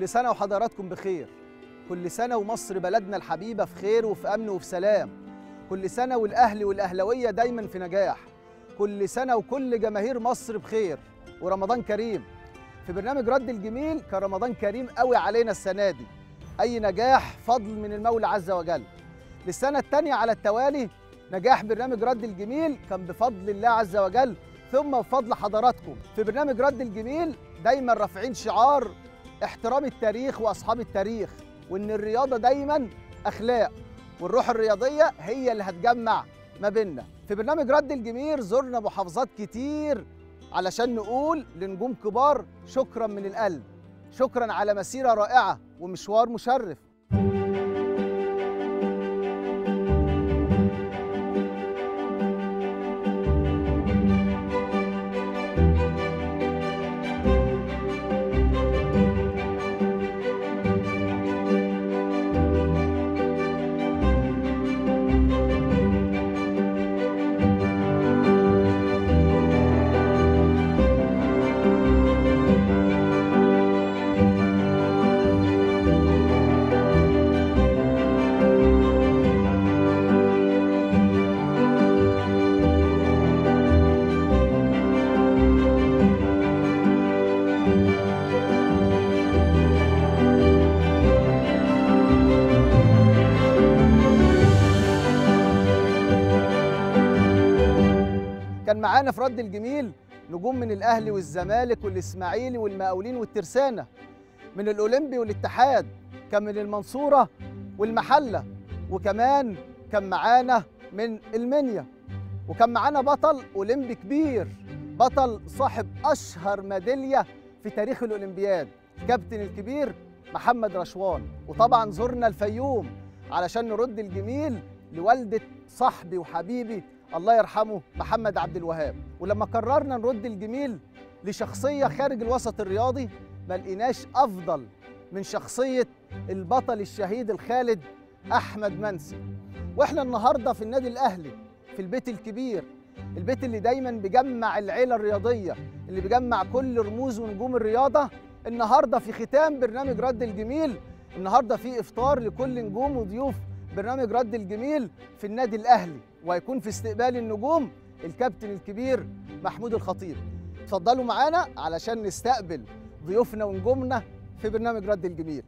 كل سنة وحضراتكم بخير كل سنة ومصر بلدنا الحبيبة في خير وفي أمن وفي سلام كل سنة والأهلي والأهلوية دايما في نجاح كل سنة وكل جماهير مصر بخير ورمضان كريم في برنامج رد الجميل كان رمضان كريم قوي علينا السنة دي أي نجاح فضل من المولى عز وجل للسنة الثانية على التوالي نجاح برنامج رد الجميل كان بفضل الله عز وجل ثم بفضل حضراتكم في برنامج رد الجميل دايما رافعين شعار احترام التاريخ واصحاب التاريخ وان الرياضه دايما اخلاق والروح الرياضيه هي اللي هتجمع ما بيننا في برنامج رد الجميل زرنا محافظات كتير علشان نقول لنجوم كبار شكرا من القلب شكرا على مسيره رائعه ومشوار مشرف كان معانا في رد الجميل نجوم من الاهلي والزمالك والاسماعيلي والمقاولين والترسانه من الاولمبي والاتحاد كان من المنصوره والمحله وكمان كان معانا من المنيا وكان معانا بطل اولمبي كبير بطل صاحب اشهر ميداليه في تاريخ الاولمبياد كابتن الكبير محمد رشوان وطبعا زرنا الفيوم علشان نرد الجميل لوالده صاحبي وحبيبي الله يرحمه محمد عبد الوهاب ولما قررنا نرد الجميل لشخصيه خارج الوسط الرياضي ما لقيناش افضل من شخصيه البطل الشهيد الخالد احمد منسي واحنا النهارده في النادي الاهلي في البيت الكبير البيت اللي دايما بيجمع العيله الرياضيه اللي بيجمع كل رموز ونجوم الرياضه النهارده في ختام برنامج رد الجميل النهارده في افطار لكل نجوم وضيوف برنامج رد الجميل في النادي الاهلي وهيكون في استقبال النجوم الكابتن الكبير محمود الخطيب اتفضلوا معانا علشان نستقبل ضيوفنا ونجومنا في برنامج رد الجميل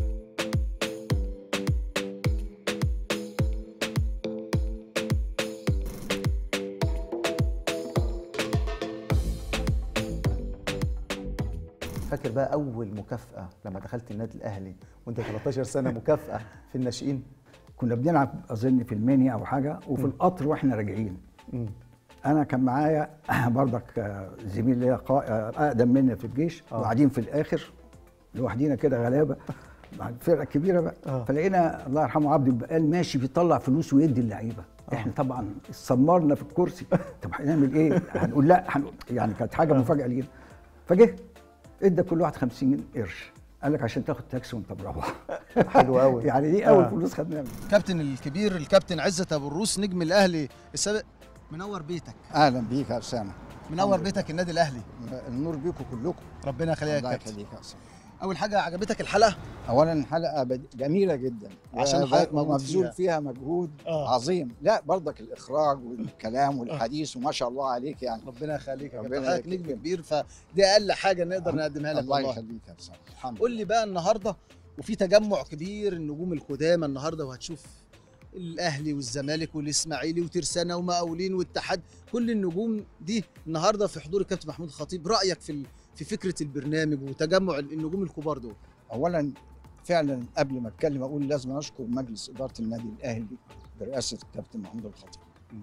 فاكر بقى اول مكافاه لما دخلت النادي الاهلي وانت 13 سنه مكافاه في الناشئين كنا بنلعب اظن في المنيا او حاجه وفي القطر واحنا راجعين مم. انا كان معايا برضك آه، زميل ليا قا- آه، اقدم مني في الجيش آه. وقاعدين في الاخر لوحدينا كده غلابه مع الفرقه الكبيره بقى آه. فلقينا الله يرحمه عبد البقال ماشي بيطلع فلوس ويدي اللعيبه احنا طبعا اتسمرنا في الكرسي طب هنعمل ايه؟ هنقول لا هنقول يعني كانت حاجه مفاجاه لينا فجه ادى كل واحد 50 قرش قال لك عشان تاخد تاكسي وانت مروح حلو قوي يعني دي اول آه. فلوس خدناها كابتن الكبير الكابتن عزت ابو الروس نجم الاهلي السابق منور بيتك اهلا بيك يا اسامه منور بيتك النادي الاهلي النور بيكم كلكم ربنا يخليك يا الله كابتن يخليك يا اسامه اول حاجه عجبتك الحلقه اولا حلقه بد- جميله جدا عشان و- حضرتك موجود ومبذول فيها. فيها مجهود آه. عظيم لا برضك الاخراج والكلام والحديث وما شاء الله عليك يعني ربنا يخليك يا ربنا كابتن حضرتك يخليك. نجم كبير فدي اقل حاجه نقدر نقدمها لك الله والله يخليك يا اسامه الحمد قول لي بقى النهارده وفي تجمع كبير النجوم القدامى النهارده وهتشوف الاهلي والزمالك والاسماعيلي وترسانه ومقاولين واتحاد كل النجوم دي النهارده في حضور الكابتن محمود الخطيب رايك في ال- في فكره البرنامج وتجمع النجوم الكبار دول اولا فعلا قبل ما اتكلم اقول لازم اشكر مجلس اداره النادي الاهلي برئاسه الكابتن محمود الخطيب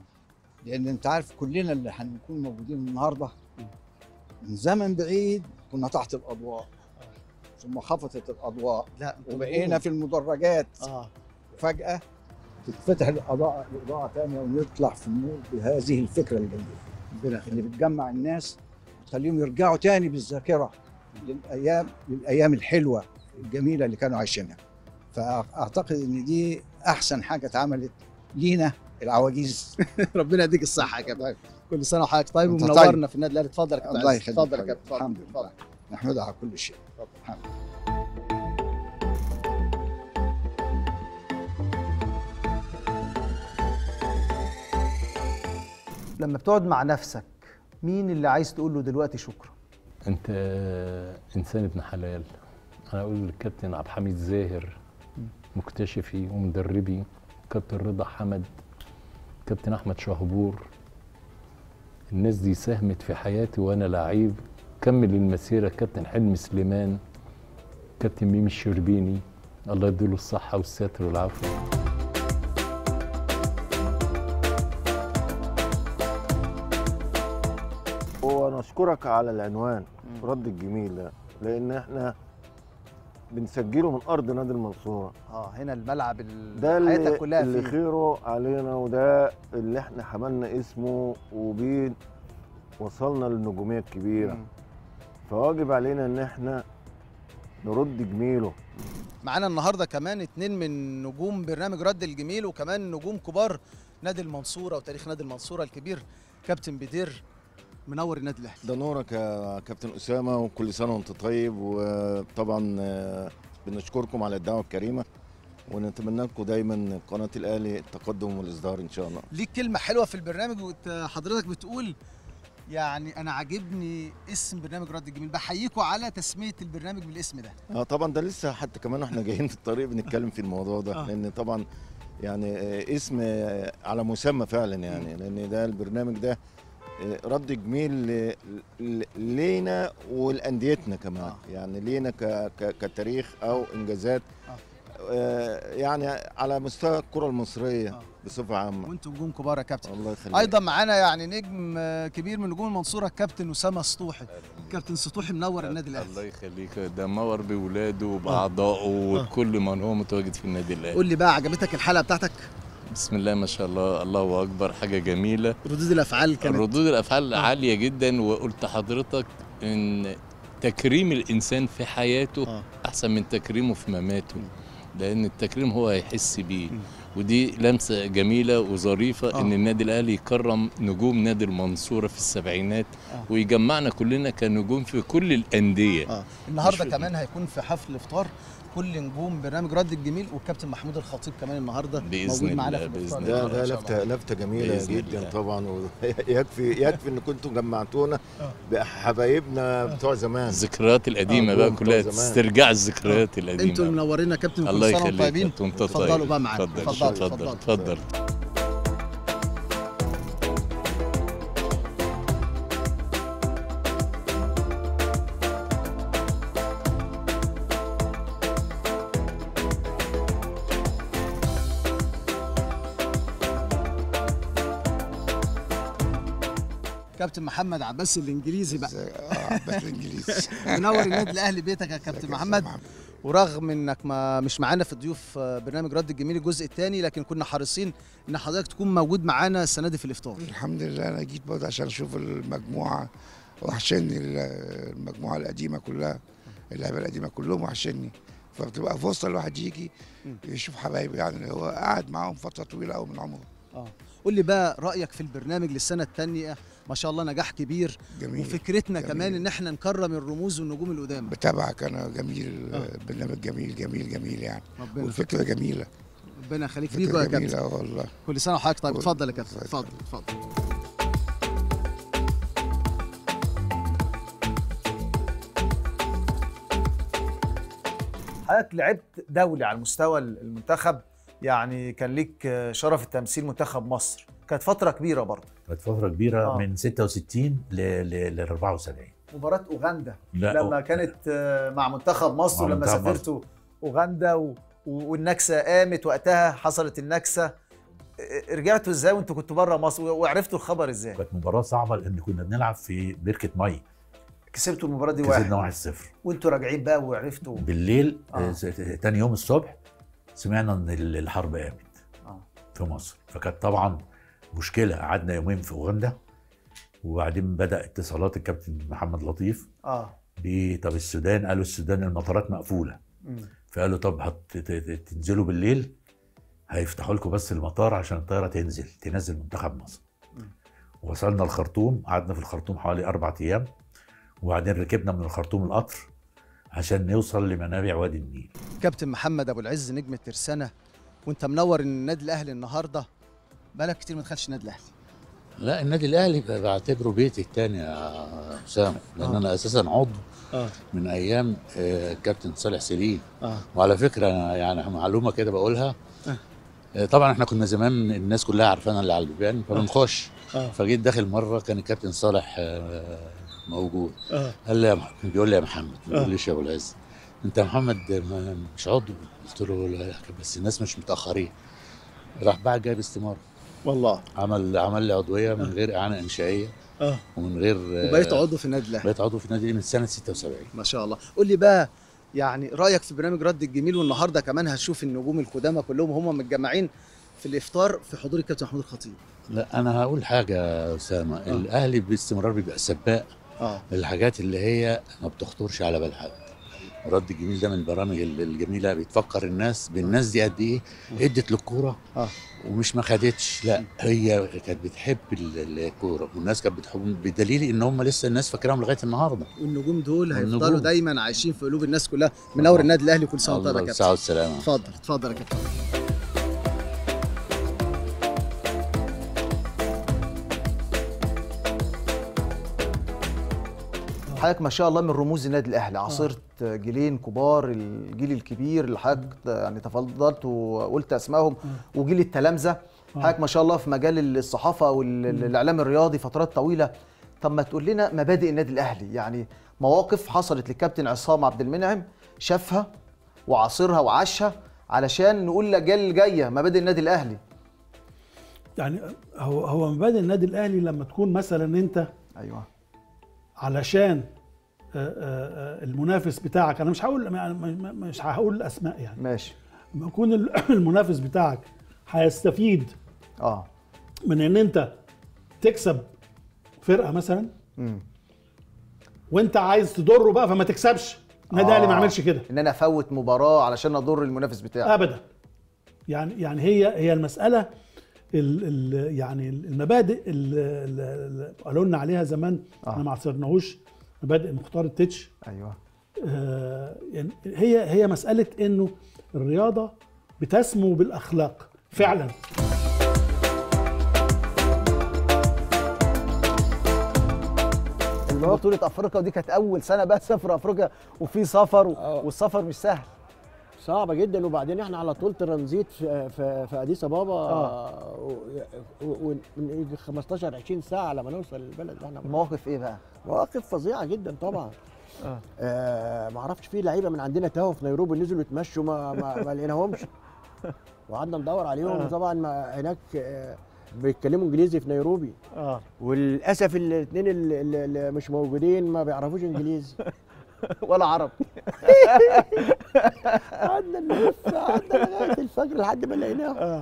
لان انت عارف كلنا اللي هنكون موجودين النهارده من زمن بعيد كنا تحت الاضواء ثم خفضت الاضواء لا أنتوا وبقينا نجوم. في المدرجات اه وفجاه تتفتح الاضاءه الاضاءه ثانيه ونطلع في النور بهذه الفكره الجميله ربنا اللي بتجمع الناس وتخليهم يرجعوا تاني بالذاكره للايام للايام الحلوه الجميله اللي كانوا عايشينها فاعتقد ان دي احسن حاجه اتعملت لينا العواجيز ربنا يديك الصحه يا كابتن كل سنه وحضرتك طيب أنت ومنورنا طيب. في النادي الاهلي اتفضل يا كابتن الله عزيز. يخليك اتفضل يا حبيبي. كابتن اتفضل الحمد اتفضل. لله نحمدها على كل شيء الحمد لله لما بتقعد مع نفسك مين اللي عايز تقول له دلوقتي شكرا انت انسان ابن حلال انا اقول للكابتن عبد الحميد زاهر مكتشفي ومدربي كابتن رضا حمد كابتن احمد شهبور الناس دي ساهمت في حياتي وانا لعيب كمل المسيره كابتن حلمي سليمان كابتن ميمي الشربيني الله يديله الصحه والستر والعافيه ونشكرك على العنوان رد الجميل ده لان احنا بنسجله من ارض نادي المنصوره اه هنا الملعب ال- ده حياتك اللي, كلها اللي فيه خيره علينا وده اللي احنا حملنا اسمه وبيه وصلنا للنجوميه الكبيره مم. فواجب علينا ان احنا نرد جميله معانا النهارده كمان اتنين من نجوم برنامج رد الجميل وكمان نجوم كبار نادي المنصوره وتاريخ نادي المنصوره الكبير كابتن بدير منور النادي الاهلي ده نورك يا كابتن اسامه وكل سنه وانت طيب وطبعا آه، بنشكركم على الدعوه الكريمه ونتمنى لكم دايما قناه الاهلي التقدم والازدهار ان شاء الله ليك كلمه حلوه في البرنامج وانت حضرتك بتقول يعني انا عاجبني اسم برنامج رد الجميل بحييكوا على تسميه البرنامج بالاسم ده اه طبعا ده لسه حتى كمان واحنا جايين في الطريق بنتكلم في الموضوع ده آه. لان طبعا يعني آه، اسم آه، على مسمى فعلا يعني لان ده البرنامج ده آه، رد جميل ل- ل- لينا ولانديتنا كمان آه. يعني لينا ك- ك- كتاريخ او انجازات آه. آه، يعني على مستوى الكره المصريه آه. بصفه عامه وانتم نجوم كبار يا كابتن الله يخليك ايضا معانا يعني نجم آه، كبير من نجوم المنصوره الكابتن اسامه سطوحي كابتن سطوحي منور النادي الله الاهلي يخليك ده منور بولاده وباعضائه وكل من هو متواجد في النادي الاهلي قول لي بقى عجبتك الحلقه بتاعتك بسم الله ما شاء الله الله اكبر حاجه جميله ردود الافعال كانت ردود الافعال آه. عاليه جدا وقلت حضرتك ان تكريم الانسان في حياته آه. احسن من تكريمه في مماته لان التكريم هو هيحس بيه ودي لمسه جميله وظريفه آه. ان النادي الاهلي يكرم نجوم نادي المنصوره في السبعينات آه. ويجمعنا كلنا كنجوم في كل الانديه اه النهارده مش- كمان هيكون في حفل افطار كل نجوم برنامج رد الجميل والكابتن محمود الخطيب كمان النهارده بإذن موجود معانا في الله، الافطار بإذن ده الله. ده إن شاء لفته لفته جميله بإذن جدا الله. طبعا ويكفي يكفي ان كنتم جمعتونا آه. بحبايبنا بتوع زمان الذكريات القديمه آه، بقى دول كلها بتوع زمان. تسترجع الذكريات القديمه انتوا منورينا يا كابتن الله كل سنه وانتم يخليك طيبين وانت طيب. اتفضلوا بقى معانا اتفضل اتفضلوا اتفضل اتفضل كابتن محمد عباس الانجليزي بقى عباس الانجليزي منور النادي الاهلي بيتك يا كابتن محمد ورغم انك ما مش معانا في ضيوف آه، برنامج رد الجميل الجزء الثاني لكن كنا حريصين ان حضرتك تكون موجود معانا السنه دي في الافطار الحمد لله انا جيت برضه عشان اشوف المجموعه وحشني ال- المجموعه القديمه كلها اللعيبه القديمه كلهم وحشني فبتبقى فرصه الواحد يجي يشوف حبايبه يعني اللي هو قاعد معاهم فتره طويله قوي من عمره اه قول لي بقى رايك في البرنامج للسنه الثانيه ما شاء الله نجاح كبير جميل وفكرتنا جميل. كمان ان احنا نكرم الرموز والنجوم القدام بتابعك انا جميل آه. برنامج جميل جميل جميل يعني ربنا والفكره جميله ربنا يخليك فيكم فكره يا كابتن جميله والله كل سنه وحضرتك طيب و- اتفضل يا كابتن اتفضل. اتفضل اتفضل حضرتك لعبت دولي على مستوى المنتخب يعني كان ليك شرف التمثيل منتخب مصر كانت فترة كبيرة برضه كانت فترة كبيرة آه. آه. من 66 ل ل ل 74 مباراة أوغندا لا لما كانت آه، مع منتخب مصر مع ولما منتخب مصر. سافرتوا أوغندا و... و- والنكسة قامت وقتها حصلت النكسة آه، رجعتوا ازاي وانتوا كنتوا بره مصر و- وعرفتوا الخبر ازاي؟ كانت مباراة صعبة لأن كنا بنلعب في بركة مي كسبتوا المباراة دي كسبنا واحد 1-0 وانتوا راجعين بقى وعرفتوا بالليل آه. آه. تاني يوم الصبح سمعنا ان ال- الحرب قامت آه. في مصر فكانت طبعا مشكلة قعدنا يومين في اوغندا وبعدين بدأ اتصالات الكابتن محمد لطيف اه ب طب السودان قالوا السودان المطارات مقفولة مم. فقالوا طب هت- ت- ت- تنزلوا بالليل هيفتحوا لكم بس المطار عشان الطياره تنزل تنزل منتخب مصر مم. وصلنا الخرطوم قعدنا في الخرطوم حوالي اربع ايام وبعدين ركبنا من الخرطوم القطر عشان نوصل لمنابع وادي النيل كابتن محمد ابو العز نجم الترسانه وانت منور النادي الاهلي النهارده بقالك كتير ما دخلتش النادي الاهلي لا النادي الاهلي ب- بعتبره بيتي التاني يا اسامه لان آه. انا اساسا عضو اه من ايام آه، الكابتن صالح سليم اه وعلى فكره أنا يعني معلومه كده بقولها آه، طبعا احنا كنا زمان الناس كلها عارفانا اللي على البيبان فبنخش اه فجيت داخل مره كان الكابتن صالح آه، موجود اه قال لي يا مح- بيقول لي يا محمد ما آه. بيقوليش يا ابو العز انت يا محمد ما- مش عضو قلت له لا بس الناس مش متاخرين راح بقى جايب استماره والله عمل عمل لي عضويه من غير اعانه انشائيه اه ومن غير آه، وبقيت عضو في النادي الاهلي بقيت عضو في النادي من سنه 76 ما شاء الله قول لي بقى يعني رايك في برنامج رد الجميل والنهارده كمان هتشوف النجوم القدامى كلهم هم متجمعين في الافطار في حضور الكابتن محمود الخطيب لا انا هقول حاجه يا اسامه آه. الاهلي باستمرار بيبقى سباق اه الحاجات اللي هي ما بتخطرش على بال حد رد الجميل ده من البرامج ال- الجميله بتفكر الناس بالناس دي قد ايه ادت للكوره اه ومش ما خدتش لا هي كانت بتحب ال- الكوره والناس كانت بتحب بدليل ان هم لسه الناس فاكراهم لغايه النهارده والنجوم دول هيفضلوا والنجوم. دايما عايشين في قلوب الناس كلها من اول النادي الاهلي كل سنه وانت طيب يا الله كابتن الساعه والسلامه اتفضل اتفضل يا كابتن حضرتك ما شاء الله من رموز النادي الاهلي عاصرت جيلين كبار الجيل الكبير اللي حضرتك يعني تفضلت وقلت اسمائهم وجيل التلامذه حضرتك ما شاء الله في مجال الصحافه والاعلام الرياضي فترات طويله طب ما تقول لنا مبادئ النادي الاهلي يعني مواقف حصلت للكابتن عصام عبد المنعم شافها وعاصرها وعاشها علشان نقول الاجيال الجايه مبادئ النادي الاهلي يعني هو هو مبادئ النادي الاهلي لما تكون مثلا انت ايوه علشان آه، آه، آه، المنافس بتاعك انا مش هقول م- م- مش هقول الاسماء يعني ماشي لما يكون ال- المنافس بتاعك هيستفيد اه من ان انت تكسب فرقه مثلا امم وانت عايز تضره بقى فما تكسبش النادي الاهلي ما يعملش كده ان انا افوت مباراه علشان اضر المنافس بتاعي ابدا يعني يعني هي هي المساله ال ال يعني المبادئ اللي قالوا لنا عليها زمان آه. احنا ما عصرناهوش مبادئ مختار التتش ايوه آه يعني هي هي مساله انه الرياضه بتسمو بالاخلاق فعلا بطولة افريقيا ودي كانت اول سنة بقى سافر افريقيا وفي سفر و... والسفر مش سهل صعبه جدا وبعدين احنا على طول ترانزيت في في, في اديس ابابا آه. ومن يجي 15 20 ساعه على ما نوصل البلد اللي احنا المواقف ايه بقى؟ مواقف فظيعه جدا طبعا آه. آه ما اعرفش في لعيبه من عندنا تاهوا في نيروبي نزلوا يتمشوا ما ما, ما لقيناهمش وقعدنا ندور عليهم آه. طبعا ما هناك آه بيتكلموا انجليزي في نيروبي اه وللاسف الاثنين اللي, اللي- اللي مش موجودين ما بيعرفوش انجليزي ولا عرب قعدنا نلف قعدنا لغايه الفجر لحد ما لقيناهم آه.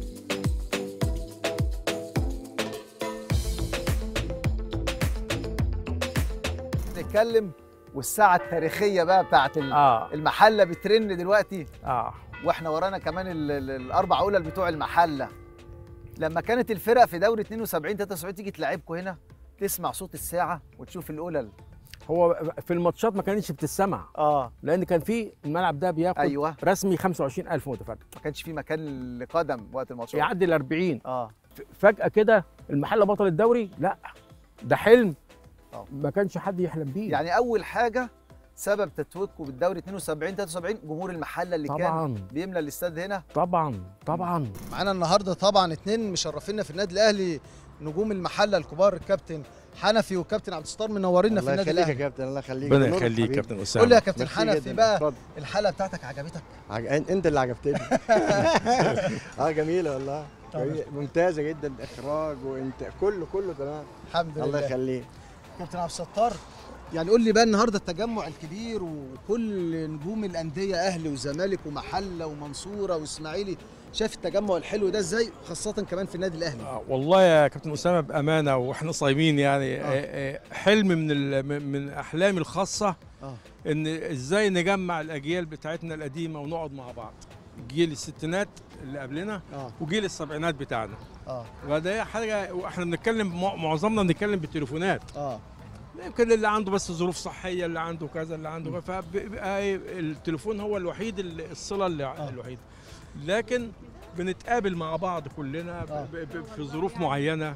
نتكلم والساعة التاريخية بقى بتاعت ال- اه المحلة بترن دلوقتي اه واحنا ورانا كمان ال- ال- الاربع اولى بتوع المحله لما كانت الفرق في دوري 72 73 تيجي تلعبكم هنا تسمع صوت الساعه وتشوف الاولى هو في الماتشات ما كانتش بتسمع اه لان كان في الملعب ده بياخد ايوه رسمي 25000 متفرج ما كانش في مكان لقدم وقت الماتشات يعدي ال 40 اه ف- فجاه كده المحله بطل الدوري لا ده حلم آه. ما كانش حد يحلم بيه يعني اول حاجه سبب تتويجكم بالدوري 72 73 جمهور المحله اللي كان طبعا بيملى الاستاد هنا طبعا طبعا معانا النهارده طبعا اتنين مشرفينا في النادي الاهلي نجوم المحله الكبار الكابتن حنفي والكابتن عبد الستار منورينا في الله النادي يخليك يا الاهلي كابتن الله يخليك ربنا نور يخليك حبيبي. كابتن اسامه قول لي يا كابتن ميرسي حنفي جداً. بقى اتفضل. الحلقه بتاعتك عجبتك عج... انت اللي عجبتني اه جميله والله طبعا. جميلة. ممتازه جدا اخراج وانت كله كله تمام الحمد لله الله يخليك كابتن عبد الستار يعني قول لي بقى النهارده التجمع الكبير وكل نجوم الانديه اهلي وزمالك ومحله ومنصوره واسماعيلي شايف التجمع الحلو ده ازاي خاصه كمان في النادي الاهلي آه، والله يا كابتن اسامه بامانه واحنا صايمين يعني آه. آه، آه، حلم من ال- من- من احلامي الخاصه اه ان ازاي نجمع الاجيال بتاعتنا القديمه ونقعد مع بعض جيل الستينات اللي قبلنا اه وجيل السبعينات بتاعنا اه وده حاجه واحنا بنتكلم مع- معظمنا بنتكلم بالتليفونات اه يمكن اللي عنده بس ظروف صحيه اللي عنده كذا اللي عنده كذا فبيبقى إيه، التليفون هو الوحيد اللي- الصله اللي آه. الوحيده لكن بنتقابل مع بعض كلنا آه. ب- ب- في ظروف معينه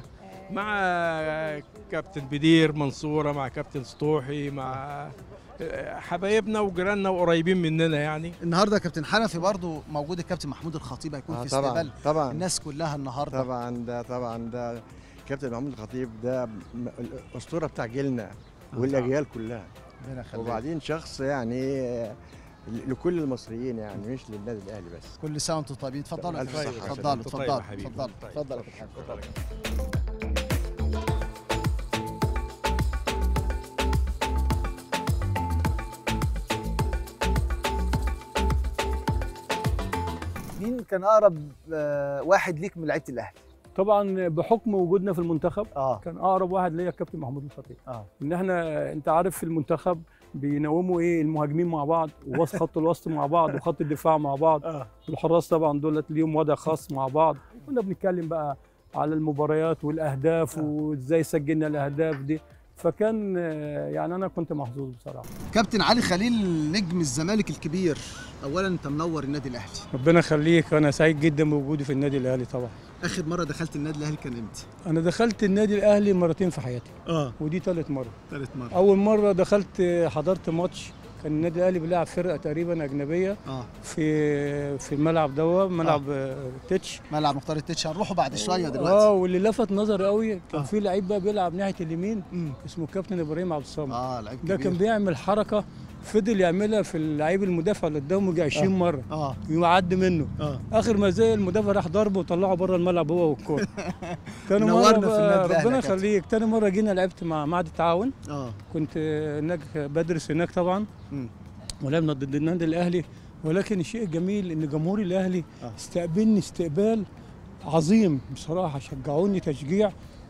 مع كابتن بدير منصوره مع كابتن سطوحي مع حبايبنا وجيراننا وقريبين مننا يعني النهارده يا كابتن حنفي برضو موجود الكابتن محمود الخطيب هيكون آه في طبعا استقبال طبعا الناس كلها النهارده طبعا ده طبعا ده كابتن محمود الخطيب ده م- الاسطوره بتاع جيلنا والاجيال كلها ربنا يخليك. وبعدين شخص يعني آه، لكل المصريين يعني مش للنادي الاهلي بس كل سنه وانتم طيبين اتفضلوا يا ألف كابتن. خير. اتفضلوا أنت طيب يا اتفضلوا حبيبي. اتفضلوا طيب. اتفضل يا كابتن حنفي. مين كان اقرب آه، واحد ليك من لعيبه الاهلي طبعا بحكم وجودنا في المنتخب اه كان اقرب واحد ليا الكابتن محمود الخطيب اه ان احنا انت عارف في المنتخب بينوموا ايه المهاجمين مع بعض ووسط خط الوسط مع بعض وخط الدفاع مع بعض اه والحراس طبعا دول ليهم وضع خاص مع بعض كنا بنتكلم بقى على المباريات والاهداف وازاي سجلنا الاهداف دي فكان آه، يعني انا كنت محظوظ بصراحه كابتن علي خليل نجم الزمالك الكبير اولا انت منور النادي الاهلي ربنا يخليك انا سعيد جدا بوجودي في النادي الاهلي طبعا اخر مره دخلت النادي الاهلي كان امتى انا دخلت النادي الاهلي مرتين في حياتي اه ودي ثالث مره ثالث مره اول مره دخلت حضرت ماتش كان النادي الاهلي بيلعب فرقه تقريبا اجنبيه اه في في الملعب دوا ملعب آه. تتش ملعب مختار التتش هنروحوا بعد شويه اه دلوقتي واللي لفت نظري قوي كان آه. في لعيب بقى بيلعب ناحيه اليمين مم. اسمه كابتن ابراهيم عبد الصمد اه لعيب ده كبير كان بيعمل حركه فضل يعملها في اللعيب المدافع اللي قدامه يجي 20 آه. مره اه يعدي منه اه اخر ما زي المدافع راح ضربه وطلعه بره الملعب هو والكوره تاني منورنا مره في النادي بقى الأهلي يا ربنا كابتن. يخليك تاني مره جينا لعبت مع معهد التعاون اه كنت هناك بدرس هناك طبعا مم. ولعبنا ضد النادي الاهلي ولكن الشيء الجميل ان جمهور الاهلي آه. استقبلني استقبال عظيم بصراحه شجعوني تشجيع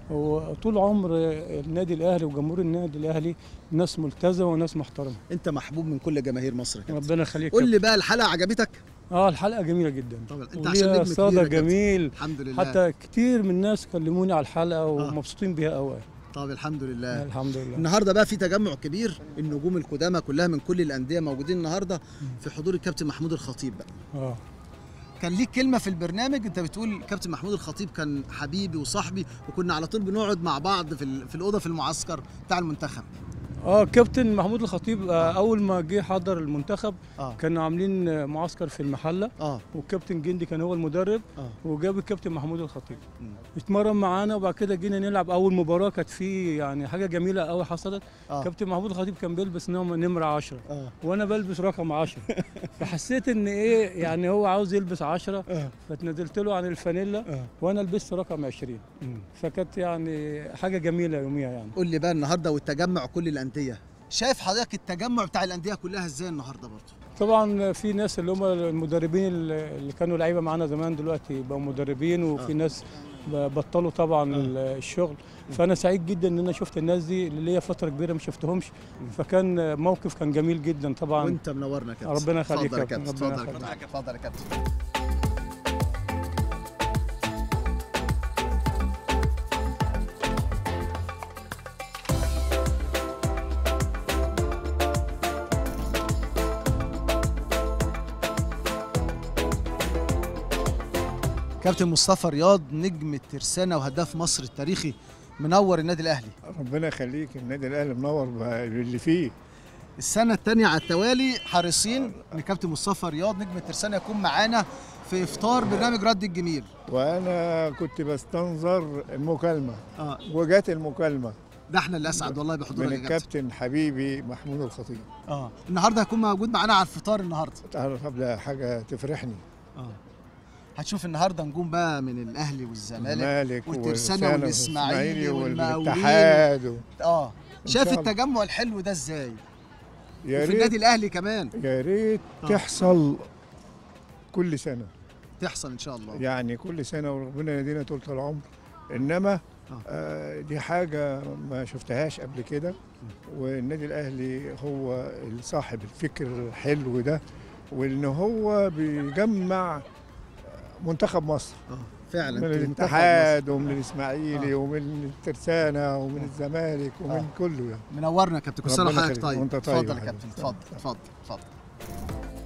وطول عمر النادي الاهلي وجمهور النادي الاهلي ناس ملتزمه وناس محترمه انت محبوب من كل جماهير مصر يا كابتن ربنا يخليك قول لي بقى الحلقه عجبتك اه الحلقه جميله جدا طبعا انت وليها عشان نجم صدى كبير يا كابتن. جميل الحمد لله حتى كتير من الناس كلموني على الحلقه ومبسوطين بيها قوي طب الحمد لله الحمد لله النهارده بقى في تجمع كبير النجوم القدامى كلها من كل الانديه موجودين النهارده في حضور الكابتن محمود الخطيب بقى اه كان ليك كلمه في البرنامج انت بتقول كابتن محمود الخطيب كان حبيبي وصاحبي وكنا على طول بنقعد مع بعض في ال- في الاوضه في المعسكر بتاع المنتخب اه كابتن محمود الخطيب آه اول ما جه حضر المنتخب اه كانوا عاملين آه، معسكر في المحله اه والكابتن جندي كان هو المدرب اه وجاب الكابتن محمود الخطيب مم. اتمرن معانا وبعد كده جينا نلعب اول مباراه كانت في يعني حاجه جميله قوي حصلت اه كابتن محمود الخطيب كان بيلبس نوم نمره 10 اه وانا بلبس رقم 10 فحسيت ان ايه يعني هو عاوز يلبس 10 اه فتنزلت له عن الفانيلا اه وانا لبست رقم 20 مم. فكانت يعني حاجه جميله يوميها يعني قول لي بقى النهارده والتجمع كل الانديه شايف حضرتك التجمع بتاع الانديه كلها ازاي النهارده برضه طبعا في ناس اللي هم المدربين اللي كانوا لعيبه معانا زمان دلوقتي بقوا مدربين وفي آه. ناس بطلوا طبعا آه. الشغل فانا سعيد جدا ان انا شفت الناس دي اللي ليا فتره كبيره ما شفتهمش فكان موقف كان جميل جدا طبعا وانت منورنا يا كابتن ربنا يخليك اتفضل يا يا كابتن كابتن، ربنا اتفضل يا يخليك. كابتن اتفضل يا كابتن كابتن مصطفى رياض نجم الترسانة وهداف مصر التاريخي منور النادي الاهلي ربنا يخليك النادي الاهلي منور باللي فيه السنة الثانية على التوالي حريصين ان كابتن مصطفى رياض نجم الترسانة يكون معانا في افطار برنامج رد الجميل وانا كنت بستنظر المكالمه اه وجات المكالمه ده احنا اللي اسعد والله بحضورك من يا كابتن الكابتن حبيبي محمود الخطيب اه النهارده هيكون موجود معانا على الفطار النهارده تعرف قبل حاجه تفرحني اه هتشوف النهارده نجوم بقى من الاهلي والزمالك المالك والترسانة والاسماعيلي والمقاولين والاتحاد و... اه إن شايف شاء الله. التجمع الحلو ده ازاي يا وفي ريت النادي الاهلي كمان يا ريت آه. تحصل كل سنه تحصل ان شاء الله يعني كل سنه وربنا يدينا طول العمر انما آه. آه دي حاجه ما شفتهاش قبل كده والنادي الاهلي هو صاحب الفكر الحلو ده وان هو بيجمع منتخب مصر اه فعلا من منتخب الاتحاد ومن الاسماعيلي آه. ومن الترسانه ومن الزمالك ومن آه. كله يعني منورنا يا كابتن كل سنه ربنا وحضرتك يخليك. طيب وأنت طيب اتفضل يا يا كابتن حبيبي. اتفضل اتفضل اتفضل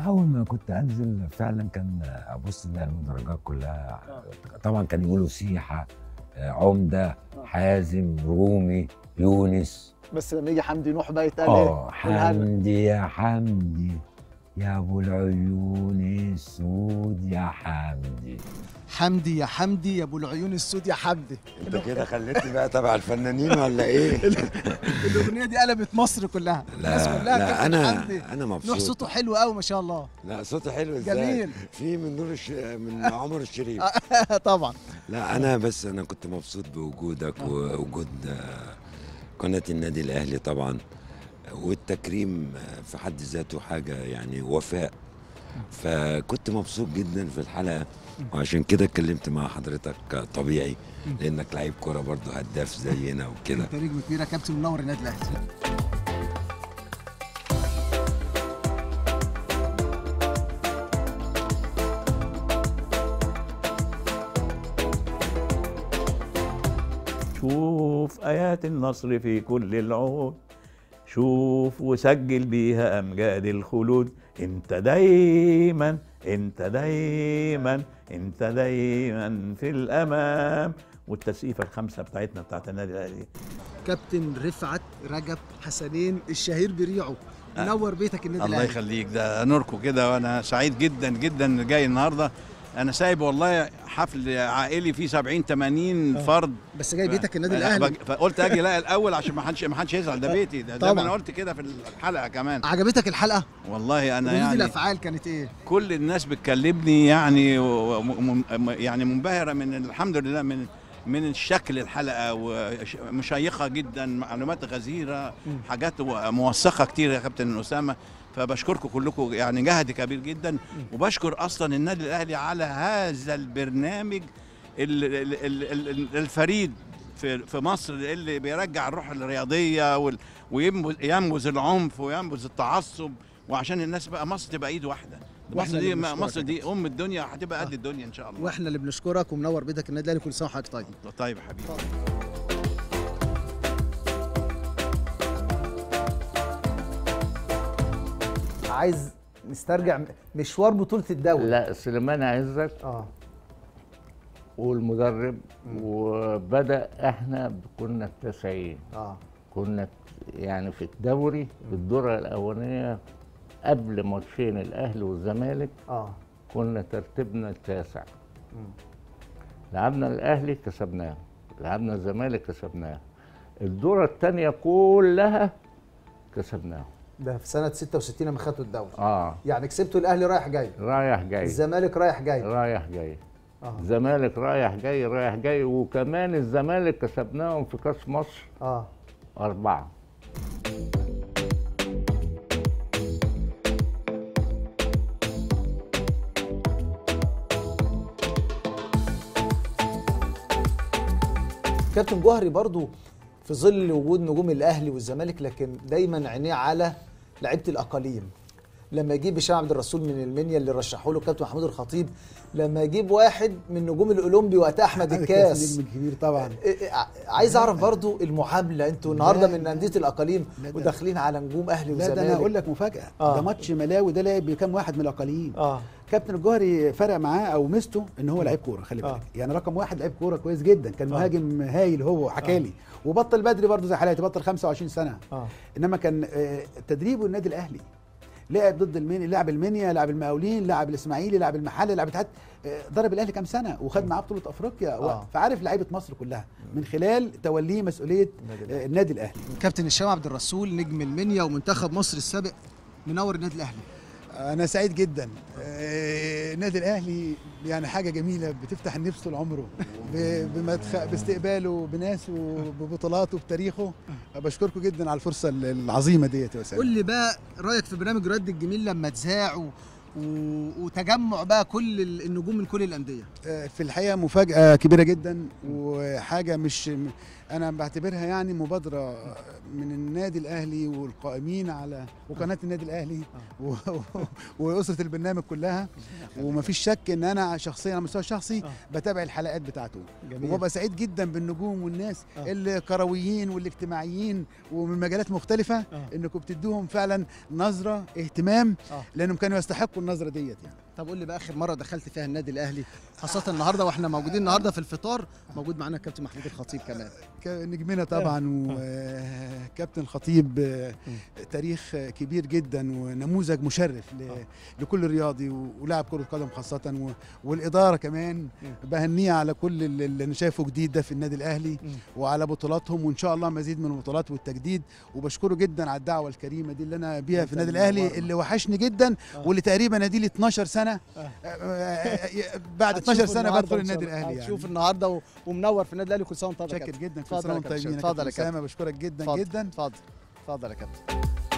اول ما كنت انزل فعلا كان ابص الاقي المدرجات كلها طبعا كان يقولوا سيحه آه، عمده حازم رومي يونس بس لما يجي حمدي نوح بقى يتقال اه ايه الهنا. حمدي يا حمدي يا ابو العيون السود يا حمدي حمدي يا حمدي يا ابو العيون السود يا حمدي انت كده خليتني بقى تبع الفنانين ولا ايه؟ الاغنيه دي قلبت مصر كلها الناس لا كلها لا كابتن انا حمدي. انا مبسوط نوح صوته حلو قوي ما شاء الله لا صوته حلو ازاي جميل. في من نور الش... من عمر الشريف طبعا لا انا بس انا كنت مبسوط بوجودك ووجود آه، قناه النادي الاهلي طبعا والتكريم آه، في حد ذاته حاجه يعني وفاء فكنت مبسوط جدا في الحلقه وعشان كده اتكلمت مع حضرتك طبيعي لانك لعيب كوره برضه هداف زينا وكده انت نجم كبير يا كابتن منور النادي الاهلي شوف آيات النصر في كل العود شوف وسجل بيها أمجاد الخلود انت دايما انت دايما انت دايما في الأمام والتسقيفة الخمسة بتاعتنا بتاعت النادي الأهلي كابتن رفعت رجب حسنين الشهير بريعه منور بيتك النادي الله الاهلي يخليك ده نوركم كده وانا سعيد جدا جدا إن جاي النهارده انا سايب والله حفل عائلي فيه 70 80 فرد بس جاي بيتك النادي ف- الاهلي فقلت اجي لا الاول عشان ما حدش ما حدش يزعل ده بيتي ده, ده طبعاً. ما انا قلت كده في الحلقه كمان عجبتك الحلقه والله انا ردود يعني الافعال كانت ايه كل الناس بتكلمني يعني و- وم- م- يعني منبهره من الحمد لله من من الشكل الحلقه ومشيقه جدا معلومات غزيره حاجات موثقه كتير يا كابتن اسامه فبشكركم كلكم يعني جهد كبير جدا وبشكر اصلا النادي الاهلي على هذا البرنامج ال- ال- ال- ال- الفريد في في مصر اللي بيرجع الروح الرياضيه وال- وينبذ ينبذ العنف وينبذ التعصب وعشان الناس بقى مصر تبقى ايد واحده وإحنا مصر دي اللي بنشكرك مصر يا دي ام الدنيا هتبقى قد الدنيا ان شاء الله واحنا اللي بنشكرك ومنور بيتك النادي الاهلي كل سنه وحضرتك طيب طيب يا حبيبي عايز نسترجع مشوار بطوله الدوري لا سليمان عزت اه والمدرب وبدا احنا كنا التسعين اه كنا يعني في الدوري في الدورة الأولانية قبل ماتشين الأهلي والزمالك اه كنا ترتيبنا التاسع لعبنا الأهلي كسبناه لعبنا الزمالك كسبناه الدورة الثانية كلها كسبناه ده في سنه 66 لما خدتوا الدوري اه يعني كسبتوا الاهلي رايح جاي رايح جاي الزمالك رايح جاي رايح جاي اه الزمالك رايح جاي رايح جاي وكمان الزمالك كسبناهم في كاس مصر اه أربعة كابتن جوهري برضو في ظل وجود نجوم الاهلي والزمالك لكن دايما عينيه على لعيبه الاقاليم لما يجيب هشام عبد الرسول من المنيا اللي رشحوا له كابتن محمود الخطيب لما يجيب واحد من نجوم الاولمبي وقتها احمد الكاس نجم كبير طبعا إيه إيه ع- عايز اعرف برضو المعامله انتوا النهارده لا، من انديه الاقاليم لا، ده- وداخلين على نجوم اهلي لا وزمالك ده انا اقول لك مفاجاه آه. ده ماتش ملاوي ده لعب بكام واحد من الاقاليين اه كابتن الجوهري فرق معاه او ميزته ان هو لعيب كوره خلي آه. بالك يعني رقم واحد لعيب كوره كويس جدا كان آه. مهاجم هايل هو حكى لي وبطل بدري برضه زي حالاتي بطل 25 سنه اه انما كان آه، تدريبه النادي الاهلي لعب ضد المنيا لعب المنيا لعب المقاولين لعب الاسماعيلي لعب المحله لعب الاتحاد آه، ضرب الاهلي كام سنه وخد معاه بطوله افريقيا و- آه. فعارف لعيبه مصر كلها من خلال توليه مسؤوليه آه، النادي الاهلي كابتن هشام عبد الرسول نجم المنيا ومنتخب مصر السابق منور النادي الاهلي انا سعيد جدا آه، النادي الاهلي يعني حاجه جميله بتفتح النفس طول عمره ب- بمدخ... باستقباله بناسه ببطولاته بتاريخه بشكركم جدا على الفرصه العظيمه ديت يا قول اسامه لي بقى رايك في برنامج رد الجميل لما اتذاع و... و... وتجمع بقى كل ال- النجوم من كل الانديه آه، في الحقيقه مفاجاه كبيره جدا وحاجه مش م- انا بعتبرها يعني مبادره من النادي الاهلي والقائمين على وقناه النادي الاهلي و- و- واسره البرنامج كلها ومفيش شك ان انا شخصيا على المستوى الشخصي بتابع الحلقات بتاعته جميل. وببقى سعيد جدا بالنجوم والناس آه. الكرويين والاجتماعيين ومن مجالات مختلفه آه. انكم بتدوهم فعلا نظره اهتمام آه. لانهم كانوا يستحقوا النظره ديت يعني طب قول لي بقى اخر مره دخلت فيها النادي الاهلي خاصه النهارده واحنا موجودين النهارده في الفطار موجود معانا الكابتن محمود الخطيب كمان ك- نجمنا طبعا وكابتن الخطيب آه، تاريخ آه، كبير جدا ونموذج مشرف ل- لكل رياضي و- ولاعب كره قدم خاصه و- والاداره كمان بهنيه على كل اللي اللي انا شايفه جديد ده في النادي الاهلي وعلى بطولاتهم وان شاء الله مزيد من البطولات والتجديد وبشكره جدا على الدعوه الكريمه دي اللي انا بيها في النادي الاهلي اللي وحشني جدا واللي تقريبا ادي لي 12 سنه آه، آه، بعد 12 سنه بدخل النادي الاهلي يعني هتشوف النهارده و- ومنور في النادي الاهلي كل سنه وانت طيب يا شاكر كابتن. جدا كل اتفضل سنه يا وانتم كابتن. طيبين يا اتفضل كابتن يا كابتن اسامه بشكرك جدا اتفضل. جدا اتفضل اتفضل يا كابتن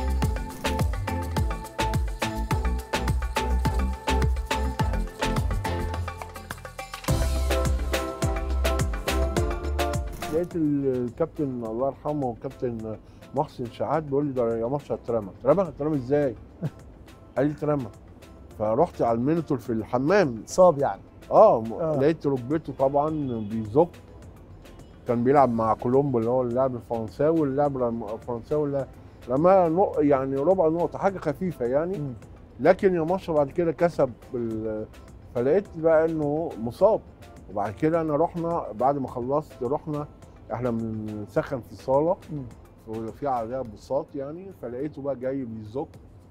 لقيت ال- الكابتن الله يرحمه الكابتن محسن شحات بيقول لي ده يا ماتش اترمى اترمى اترمى ازاي؟ قال لي اترمى فرحت على المينيتور في الحمام صاب يعني اه, آه. آه. لقيت ركبته طبعا بيزق كان بيلعب مع كولومبو اللي هو اللاعب الفرنساوي اللاعب الرم- الفرنساوي اللي رماها نق- يعني ربع نقطة حاجة خفيفة يعني لكن يا مصر بعد كده كسب ال- فلقيت بقى انه مصاب وبعد كده انا رحنا بعد ما خلصت رحنا احنا بنسخن في الصالة وفي عليها بساط يعني فلقيته بقى جاي بيزق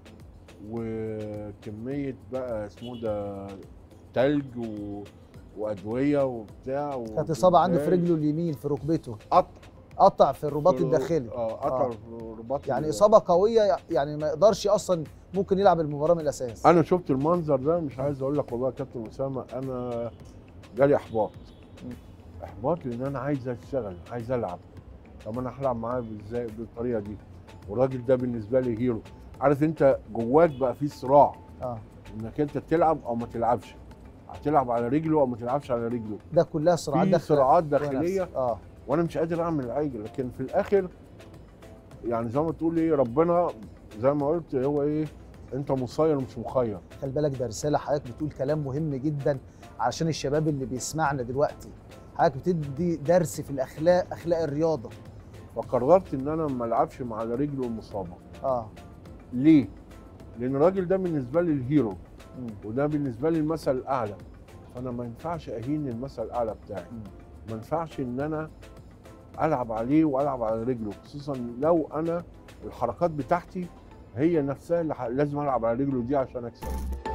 وكمية بقى اسمه ده تلج و... وادويه وبتاع كانت اصابه عنده في وبتاع. رجله اليمين في ركبته قطع قطع في الرباط في- الداخلي اه قطع الرباط يعني ال- اصابه قويه يعني ما يقدرش اصلا ممكن يلعب المباراه من الاساس انا شفت المنظر ده مش عايز اقول لك والله يا كابتن اسامه انا جالي احباط احباط لان انا عايز اشتغل عايز العب طب انا هلعب معاه ازاي بالطريقه دي والراجل ده بالنسبه لي هيرو عارف انت جواك بقى في صراع اه انك انت تلعب او ما تلعبش هتلعب على رجله او ما تلعبش على رجله ده كلها صراعات في داخليه صراعات جوه داخليه نفسك. اه وانا مش قادر اعمل حاجه لكن في الاخر يعني زي ما تقول ايه ربنا زي ما قلت هو ايه انت مسير مش مخير خلي بالك ده رساله حضرتك بتقول كلام مهم جدا علشان الشباب اللي بيسمعنا دلوقتي حضرتك بتدي درس في الاخلاق اخلاق الرياضه فقررت ان انا ما العبش مع رجله المصابه اه ليه؟ لان الراجل ده بالنسبه لي الهيرو وده بالنسبه لي المثل الاعلى فانا ما ينفعش اهين المثل الاعلى بتاعي ما ينفعش ان انا العب عليه والعب على رجله خصوصا لو انا الحركات بتاعتي هي نفسها اللي ح- لازم العب على رجله دي عشان اكسب